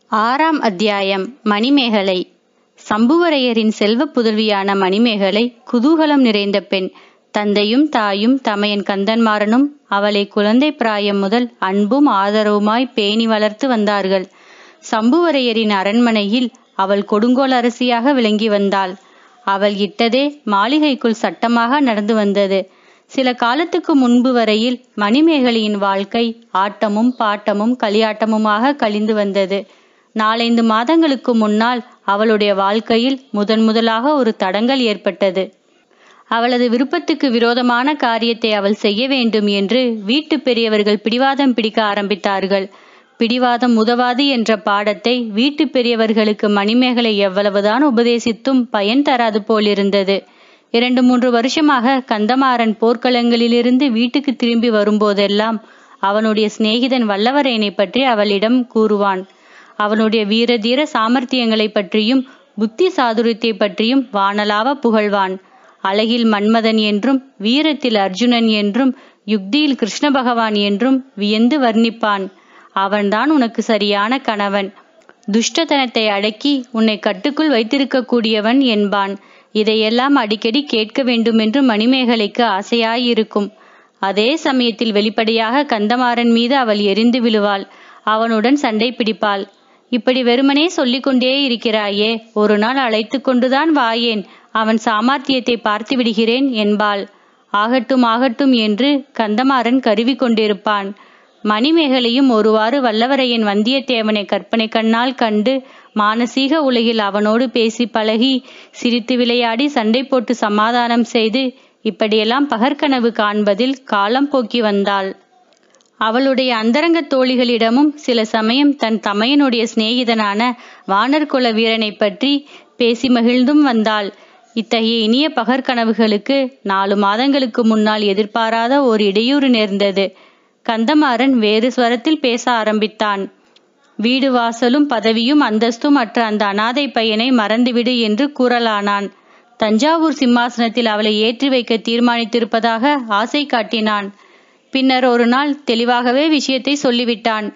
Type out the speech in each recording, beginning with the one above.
ஆறாம் அத்தியாயம் மணிமேகலை சம்புவரையரின் செல்வப் புதல்வியான மணிமேகலை குதூகலம் நிறைந்த பெண் தந்தையும் தாயும் தமையன் கந்தன்மாறனும் அவளை குழந்தை பிராயம் முதல் அன்பும் ஆதரவுமாய் பேணி வளர்த்து வந்தார்கள் சம்புவரையரின் அரண்மனையில் அவள் கொடுங்கோல் அரசியாக விளங்கி வந்தாள் அவள் இட்டதே மாளிகைக்குள் சட்டமாக நடந்து வந்தது சில காலத்துக்கு முன்பு வரையில் மணிமேகலையின் வாழ்க்கை ஆட்டமும் பாட்டமும் களியாட்டமுமாக கழிந்து வந்தது நாலைந்து மாதங்களுக்கு முன்னால் அவளுடைய வாழ்க்கையில் முதன் முதலாக ஒரு தடங்கல் ஏற்பட்டது அவளது விருப்பத்துக்கு விரோதமான காரியத்தை அவள் செய்ய வேண்டும் என்று வீட்டு பெரியவர்கள் பிடிவாதம் பிடிக்க ஆரம்பித்தார்கள் பிடிவாதம் உதவாது என்ற பாடத்தை வீட்டு பெரியவர்களுக்கு மணிமேகலை எவ்வளவுதான் உபதேசித்தும் பயன் தராது போலிருந்தது இரண்டு மூன்று வருஷமாக கந்தமாறன் போர்க்களங்களிலிருந்து வீட்டுக்கு திரும்பி வரும்போதெல்லாம் அவனுடைய சிநேகிதன் வல்லவரையனை பற்றி அவளிடம் கூறுவான் அவனுடைய வீரதீர சாமர்த்தியங்களை பற்றியும் புத்தி சாதுரியத்தை பற்றியும் வானலாவ புகழ்வான் அழகில் மன்மதன் என்றும் வீரத்தில் அர்ஜுனன் என்றும் யுக்தியில் கிருஷ்ண பகவான் என்றும் வியந்து வர்ணிப்பான் அவன்தான் உனக்கு சரியான கணவன் துஷ்டத்தனத்தை அடக்கி உன்னை கட்டுக்குள் வைத்திருக்க கூடியவன் என்பான் இதையெல்லாம் அடிக்கடி கேட்க வேண்டுமென்று மணிமேகலைக்கு ஆசையாயிருக்கும் அதே சமயத்தில் வெளிப்படையாக கந்தமாறன் மீது அவள் எரிந்து விழுவாள் அவனுடன் சண்டை பிடிப்பாள் இப்படி வெறுமனே சொல்லிக் கொண்டே இருக்கிறாயே ஒரு நாள் அழைத்து கொண்டுதான் வாயேன் அவன் சாமர்த்தியத்தை பார்த்து விடுகிறேன் என்பாள் ஆகட்டும் ஆகட்டும் என்று கந்தமாறன் கருவி கொண்டிருப்பான் மணிமேகலையும் ஒருவாறு வல்லவரையன் வந்தியத்தேவனை கற்பனை கண்ணால் கண்டு மானசீக உலகில் அவனோடு பேசி பழகி சிரித்து விளையாடி சண்டை போட்டு சமாதானம் செய்து இப்படியெல்லாம் பகற்கனவு காண்பதில் காலம் போக்கி வந்தாள் அவளுடைய அந்தரங்க தோழிகளிடமும் சில சமயம் தன் தமையனுடைய சிநேகிதனான வானர்குல வீரனை பற்றி பேசி மகிழ்ந்தும் வந்தாள் இத்தகைய இனிய பகற்கனவுகளுக்கு நாலு மாதங்களுக்கு முன்னால் எதிர்பாராத ஓர் இடையூறு நேர்ந்தது கந்தமாறன் வேறு ஸ்வரத்தில் பேச ஆரம்பித்தான் வீடு வாசலும் பதவியும் அந்தஸ்தும் அற்ற அந்த அனாதை பையனை மறந்துவிடு என்று கூறலானான் தஞ்சாவூர் சிம்மாசனத்தில் அவளை ஏற்றி வைக்க தீர்மானித்திருப்பதாக ஆசை காட்டினான் பின்னர் ஒரு நாள் தெளிவாகவே விஷயத்தை சொல்லிவிட்டான்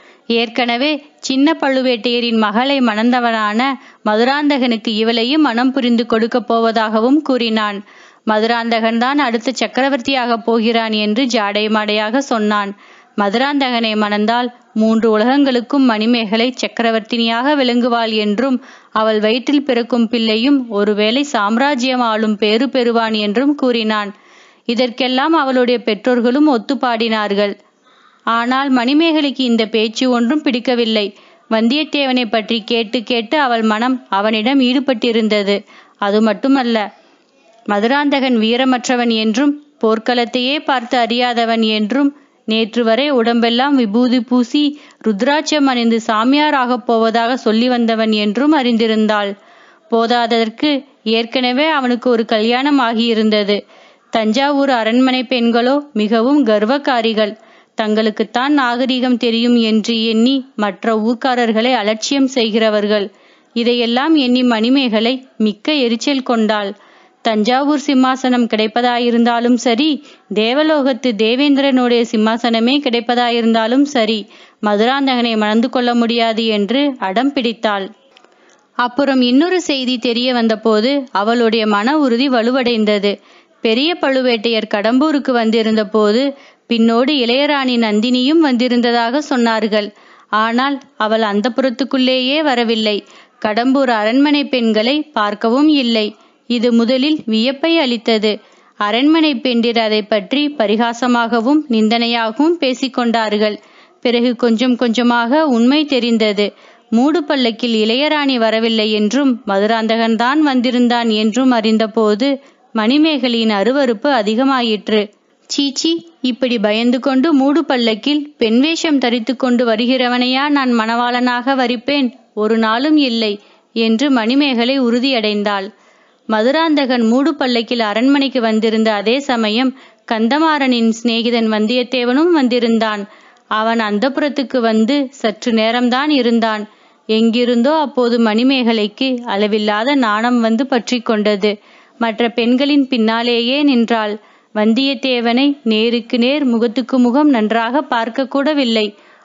ஏற்கனவே சின்ன பழுவேட்டையரின் மகளை மணந்தவனான மதுராந்தகனுக்கு இவளையும் மனம் புரிந்து கொடுக்கப் போவதாகவும் கூறினான் மதுராந்தகன் தான் அடுத்த சக்கரவர்த்தியாக போகிறான் என்று ஜாடைமாடையாக சொன்னான் மதுராந்தகனை மணந்தால் மூன்று உலகங்களுக்கும் மணிமேகலை சக்கரவர்த்தினியாக விளங்குவாள் என்றும் அவள் வயிற்றில் பிறக்கும் பிள்ளையும் ஒருவேளை சாம்ராஜ்யம் ஆளும் பேறு பெறுவான் என்றும் கூறினான் இதற்கெல்லாம் அவளுடைய பெற்றோர்களும் ஒத்துப்பாடினார்கள் ஆனால் மணிமேகலைக்கு இந்த பேச்சு ஒன்றும் பிடிக்கவில்லை வந்தியத்தேவனை பற்றி கேட்டு கேட்டு அவள் மனம் அவனிடம் ஈடுபட்டிருந்தது அது மட்டுமல்ல மதுராந்தகன் வீரமற்றவன் என்றும் போர்க்களத்தையே பார்த்து அறியாதவன் என்றும் நேற்று வரை உடம்பெல்லாம் விபூதி பூசி ருத்ராட்சம் அணிந்து சாமியாராகப் போவதாக சொல்லி வந்தவன் என்றும் அறிந்திருந்தாள் போதாததற்கு ஏற்கனவே அவனுக்கு ஒரு கல்யாணம் ஆகியிருந்தது தஞ்சாவூர் அரண்மனை பெண்களோ மிகவும் கர்வக்காரிகள் தங்களுக்குத்தான் நாகரிகம் தெரியும் என்று எண்ணி மற்ற ஊர்க்காரர்களை அலட்சியம் செய்கிறவர்கள் இதையெல்லாம் எண்ணி மணிமேகலை மிக்க எரிச்சல் கொண்டாள் தஞ்சாவூர் சிம்மாசனம் கிடைப்பதாயிருந்தாலும் சரி தேவலோகத்து தேவேந்திரனுடைய சிம்மாசனமே கிடைப்பதாயிருந்தாலும் சரி மதுராந்தகனை மணந்து கொள்ள முடியாது என்று அடம் பிடித்தாள் அப்புறம் இன்னொரு செய்தி தெரிய வந்தபோது அவளுடைய மன உறுதி வலுவடைந்தது பெரிய பழுவேட்டையர் கடம்பூருக்கு வந்திருந்த போது பின்னோடு இளையராணி நந்தினியும் வந்திருந்ததாக சொன்னார்கள் ஆனால் அவள் அந்த புறத்துக்குள்ளேயே வரவில்லை கடம்பூர் அரண்மனை பெண்களை பார்க்கவும் இல்லை இது முதலில் வியப்பை அளித்தது அரண்மனை பெண்டிர் அதை பற்றி பரிகாசமாகவும் நிந்தனையாகவும் பேசிக்கொண்டார்கள் பிறகு கொஞ்சம் கொஞ்சமாக உண்மை தெரிந்தது மூடு பல்லக்கில் இளையராணி வரவில்லை என்றும் மதுராந்தகன் தான் வந்திருந்தான் என்றும் அறிந்தபோது மணிமேகலையின் அருவறுப்பு அதிகமாயிற்று சீச்சி இப்படி பயந்து கொண்டு மூடு பல்லக்கில் பெண் வேஷம் தரித்து கொண்டு வருகிறவனையா நான் மணவாளனாக வரிப்பேன் ஒரு நாளும் இல்லை என்று மணிமேகலை உறுதியடைந்தாள் மதுராந்தகன் மூடு பல்லக்கில் அரண்மனைக்கு வந்திருந்த அதே சமயம் கந்தமாறனின் சிநேகிதன் வந்தியத்தேவனும் வந்திருந்தான் அவன் அந்தப்புறத்துக்கு வந்து சற்று நேரம்தான் இருந்தான் எங்கிருந்தோ அப்போது மணிமேகலைக்கு அளவில்லாத நாணம் வந்து பற்றி கொண்டது மற்ற பெண்களின் பின்னாலேயே நின்றாள் வந்தியத்தேவனை நேருக்கு நேர் முகத்துக்கு முகம் நன்றாக பார்க்க கூடவில்லை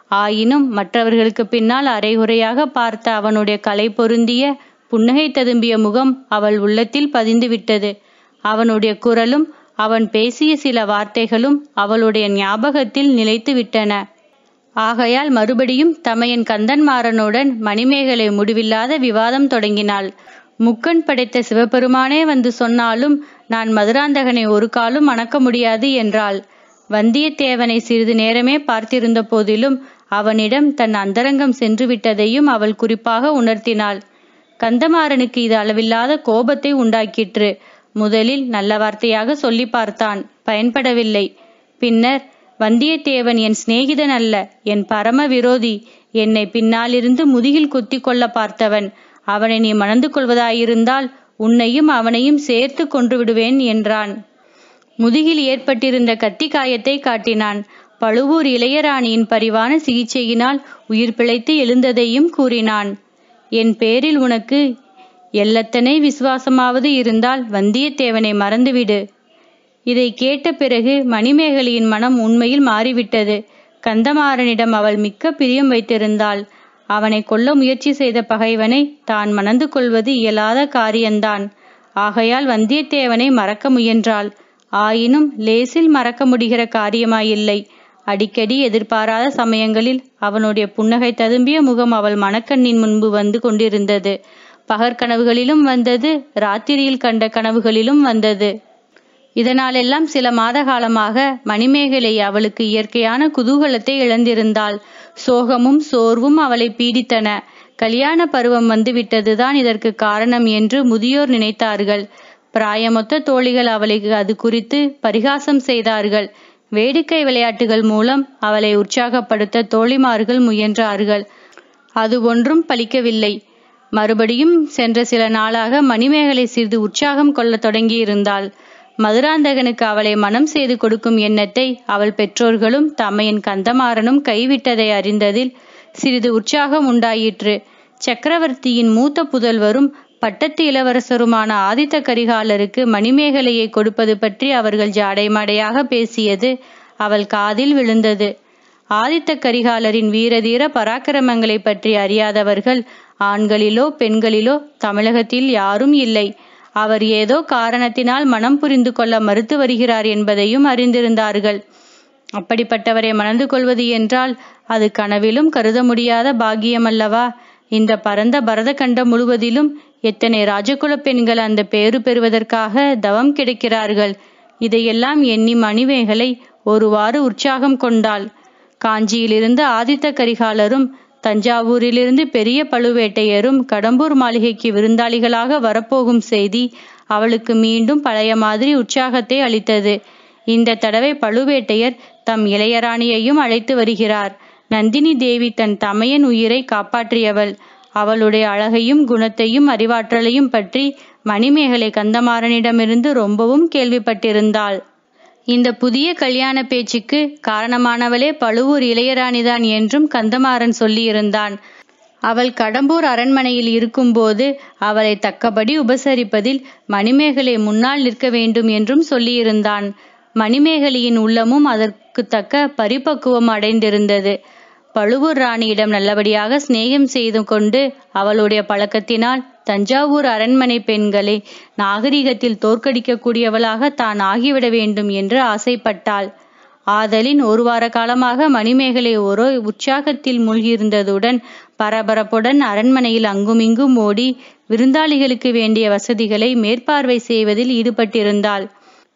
ஆயினும் மற்றவர்களுக்கு பின்னால் அரைகுறையாக பார்த்த அவனுடைய கலை பொருந்திய புன்னகை ததும்பிய முகம் அவள் உள்ளத்தில் பதிந்து விட்டது அவனுடைய குரலும் அவன் பேசிய சில வார்த்தைகளும் அவளுடைய ஞாபகத்தில் நிலைத்து விட்டன ஆகையால் மறுபடியும் தமையன் கந்தன்மாறனுடன் மணிமேகலை முடிவில்லாத விவாதம் தொடங்கினாள் முக்கன் படைத்த சிவபெருமானே வந்து சொன்னாலும் நான் மதுராந்தகனை ஒரு காலும் மணக்க முடியாது என்றாள் வந்தியத்தேவனை சிறிது நேரமே பார்த்திருந்த போதிலும் அவனிடம் தன் அந்தரங்கம் சென்று விட்டதையும் அவள் குறிப்பாக உணர்த்தினாள் கந்தமாறனுக்கு இது அளவில்லாத கோபத்தை உண்டாக்கிற்று முதலில் நல்ல வார்த்தையாக சொல்லி பார்த்தான் பயன்படவில்லை பின்னர் வந்தியத்தேவன் என் சிநேகிதன் அல்ல என் பரம விரோதி என்னை பின்னாலிருந்து முதுகில் குத்தி கொள்ள பார்த்தவன் அவனை நீ மணந்து கொள்வதாயிருந்தால் உன்னையும் அவனையும் சேர்த்து கொன்று விடுவேன் என்றான் முதுகில் ஏற்பட்டிருந்த கத்தி காயத்தை காட்டினான் பழுவூர் இளையராணியின் பரிவான சிகிச்சையினால் உயிர் பிழைத்து எழுந்ததையும் கூறினான் என் பேரில் உனக்கு எல்லத்தனை விசுவாசமாவது இருந்தால் வந்தியத்தேவனை மறந்துவிடு இதை கேட்ட பிறகு மணிமேகலையின் மனம் உண்மையில் மாறிவிட்டது கந்தமாறனிடம் அவள் மிக்க பிரியம் வைத்திருந்தாள் அவனை கொல்ல முயற்சி செய்த பகைவனை தான் மணந்து கொள்வது இயலாத காரியந்தான் ஆகையால் வந்தியத்தேவனை மறக்க முயன்றாள் ஆயினும் லேசில் மறக்க முடிகிற காரியமாயில்லை அடிக்கடி எதிர்பாராத சமயங்களில் அவனுடைய புன்னகை ததும்பிய முகம் அவள் மனக்கண்ணின் முன்பு வந்து கொண்டிருந்தது பகற்கனவுகளிலும் வந்தது ராத்திரியில் கண்ட கனவுகளிலும் வந்தது இதனாலெல்லாம் சில மாத காலமாக மணிமேகலை அவளுக்கு இயற்கையான குதூகலத்தை இழந்திருந்தாள் சோகமும் சோர்வும் அவளை பீடித்தன கல்யாண பருவம் வந்துவிட்டதுதான் இதற்கு காரணம் என்று முதியோர் நினைத்தார்கள் பிராயமொத்த தோழிகள் அவளை அது குறித்து பரிகாசம் செய்தார்கள் வேடிக்கை விளையாட்டுகள் மூலம் அவளை உற்சாகப்படுத்த தோழிமார்கள் முயன்றார்கள் அது ஒன்றும் பலிக்கவில்லை மறுபடியும் சென்ற சில நாளாக மணிமேகலை சிறிது உற்சாகம் கொள்ளத் தொடங்கியிருந்தாள் மதுராந்தகனுக்கு அவளை மனம் செய்து கொடுக்கும் எண்ணத்தை அவள் பெற்றோர்களும் தமையன் கந்தமாறனும் கைவிட்டதை அறிந்ததில் சிறிது உற்சாகம் உண்டாயிற்று சக்கரவர்த்தியின் மூத்த புதல்வரும் பட்டத்து இளவரசருமான ஆதித்த கரிகாலருக்கு மணிமேகலையை கொடுப்பது பற்றி அவர்கள் ஜாடைமாடையாக பேசியது அவள் காதில் விழுந்தது ஆதித்த கரிகாலரின் வீரதீர பராக்கிரமங்களை பற்றி அறியாதவர்கள் ஆண்களிலோ பெண்களிலோ தமிழகத்தில் யாரும் இல்லை அவர் ஏதோ காரணத்தினால் மனம் புரிந்து கொள்ள மறுத்து வருகிறார் என்பதையும் அறிந்திருந்தார்கள் அப்படிப்பட்டவரை மணந்து கொள்வது என்றால் அது கனவிலும் கருத முடியாத பாக்கியமல்லவா இந்த பரந்த பரதகண்டம் முழுவதிலும் எத்தனை ராஜகுல பெண்கள் அந்த பேறு பெறுவதற்காக தவம் கிடைக்கிறார்கள் இதையெல்லாம் எண்ணி மணிமேகலை ஒருவாறு உற்சாகம் கொண்டாள் காஞ்சியிலிருந்து ஆதித்த கரிகாலரும் தஞ்சாவூரிலிருந்து பெரிய பழுவேட்டையரும் கடம்பூர் மாளிகைக்கு விருந்தாளிகளாக வரப்போகும் செய்தி அவளுக்கு மீண்டும் பழைய மாதிரி உற்சாகத்தை அளித்தது இந்த தடவை பழுவேட்டையர் தம் இளையராணியையும் அழைத்து வருகிறார் நந்தினி தேவி தன் தமையன் உயிரை காப்பாற்றியவள் அவளுடைய அழகையும் குணத்தையும் அறிவாற்றலையும் பற்றி மணிமேகலை கந்தமாறனிடமிருந்து ரொம்பவும் கேள்விப்பட்டிருந்தாள் இந்த புதிய கல்யாண பேச்சுக்கு காரணமானவளே பழுவூர் இளையராணிதான் என்றும் கந்தமாறன் சொல்லியிருந்தான் அவள் கடம்பூர் அரண்மனையில் இருக்கும்போது அவளை தக்கபடி உபசரிப்பதில் மணிமேகலை முன்னால் நிற்க வேண்டும் என்றும் சொல்லியிருந்தான் மணிமேகலையின் உள்ளமும் அதற்கு தக்க பரிபக்குவம் அடைந்திருந்தது பழுவூர் ராணியிடம் நல்லபடியாக சிநேகம் செய்து கொண்டு அவளுடைய பழக்கத்தினால் தஞ்சாவூர் அரண்மனை பெண்களை நாகரிகத்தில் தோற்கடிக்கக்கூடியவளாக தான் ஆகிவிட வேண்டும் என்று ஆசைப்பட்டாள் ஆதலின் ஒரு வார காலமாக மணிமேகலை ஒரு உற்சாகத்தில் மூழ்கியிருந்ததுடன் பரபரப்புடன் அரண்மனையில் அங்குமிங்கும் ஓடி விருந்தாளிகளுக்கு வேண்டிய வசதிகளை மேற்பார்வை செய்வதில் ஈடுபட்டிருந்தாள்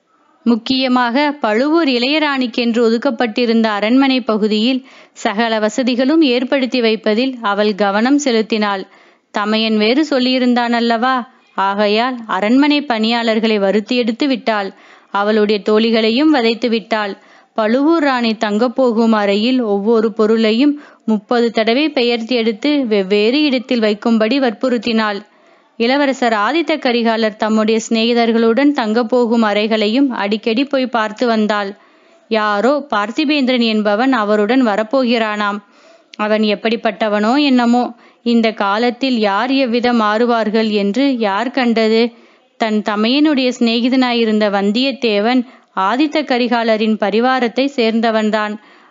முக்கியமாக பழுவூர் இளையராணிக்கென்று ஒதுக்கப்பட்டிருந்த அரண்மனை பகுதியில் சகல வசதிகளும் ஏற்படுத்தி வைப்பதில் அவள் கவனம் செலுத்தினாள் தமையன் வேறு சொல்லியிருந்தான் அல்லவா ஆகையால் அரண்மனை பணியாளர்களை வருத்தி எடுத்து விட்டாள் அவளுடைய தோழிகளையும் வதைத்து விட்டாள் பழுவூர் ராணி தங்கப் போகும் அறையில் ஒவ்வொரு பொருளையும் முப்பது தடவை பெயர்த்தி எடுத்து வெவ்வேறு இடத்தில் வைக்கும்படி வற்புறுத்தினாள் இளவரசர் ஆதித்த கரிகாலர் தம்முடைய சிநேகிதர்களுடன் தங்கப் போகும் அறைகளையும் அடிக்கடி போய் பார்த்து வந்தாள் யாரோ பார்த்திபேந்திரன் என்பவன் அவருடன் வரப்போகிறானாம் அவன் எப்படிப்பட்டவனோ என்னமோ இந்த காலத்தில் யார் எவ்விதம் மாறுவார்கள் என்று யார் கண்டது தன் தமையனுடைய சிநேகிதனாயிருந்த வந்தியத்தேவன் ஆதித்த கரிகாலரின் பரிவாரத்தை சேர்ந்தவன்தான்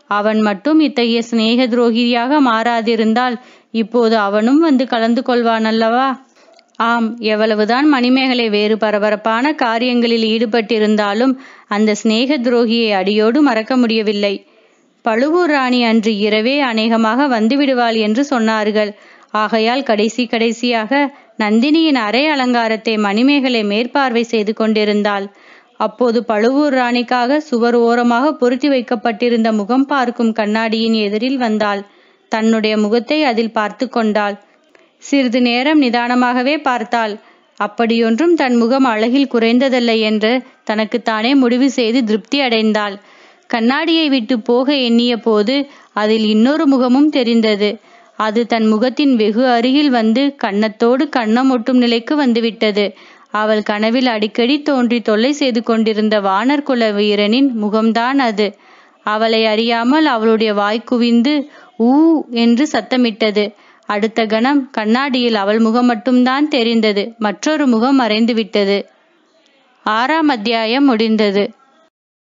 அவன் மட்டும் இத்தகைய சிநேக துரோகியாக மாறாதிருந்தால் இப்போது அவனும் வந்து கலந்து கொள்வான் அல்லவா ஆம் எவ்வளவுதான் மணிமேகலை வேறு பரபரப்பான காரியங்களில் ஈடுபட்டிருந்தாலும் அந்த சிநேக துரோகியை அடியோடு மறக்க முடியவில்லை பழுவூர் ராணி அன்று இரவே அநேகமாக வந்துவிடுவாள் என்று சொன்னார்கள் ஆகையால் கடைசி கடைசியாக நந்தினியின் அரை அலங்காரத்தை மணிமேகலை மேற்பார்வை செய்து கொண்டிருந்தாள் அப்போது பழுவூர் ராணிக்காக சுவர் ஓரமாக பொருத்தி வைக்கப்பட்டிருந்த முகம் பார்க்கும் கண்ணாடியின் எதிரில் வந்தாள் தன்னுடைய முகத்தை அதில் பார்த்து கொண்டாள் சிறிது நேரம் நிதானமாகவே பார்த்தாள் அப்படியொன்றும் தன் முகம் அழகில் குறைந்ததில்லை என்று தனக்குத்தானே முடிவு செய்து திருப்தி அடைந்தாள் கண்ணாடியை விட்டு போக எண்ணிய போது அதில் இன்னொரு முகமும் தெரிந்தது அது தன் முகத்தின் வெகு அருகில் வந்து கன்னத்தோடு கன்னம் ஒட்டும் நிலைக்கு வந்துவிட்டது அவள் கனவில் அடிக்கடி தோன்றி தொல்லை செய்து கொண்டிருந்த வானர் குல வீரனின் முகம்தான் அது அவளை அறியாமல் அவளுடைய வாய் குவிந்து ஊ என்று சத்தமிட்டது அடுத்த கணம் கண்ணாடியில் அவள் முகம் மட்டும்தான் தெரிந்தது மற்றொரு முகம் மறைந்து விட்டது ஆறாம் அத்தியாயம் முடிந்தது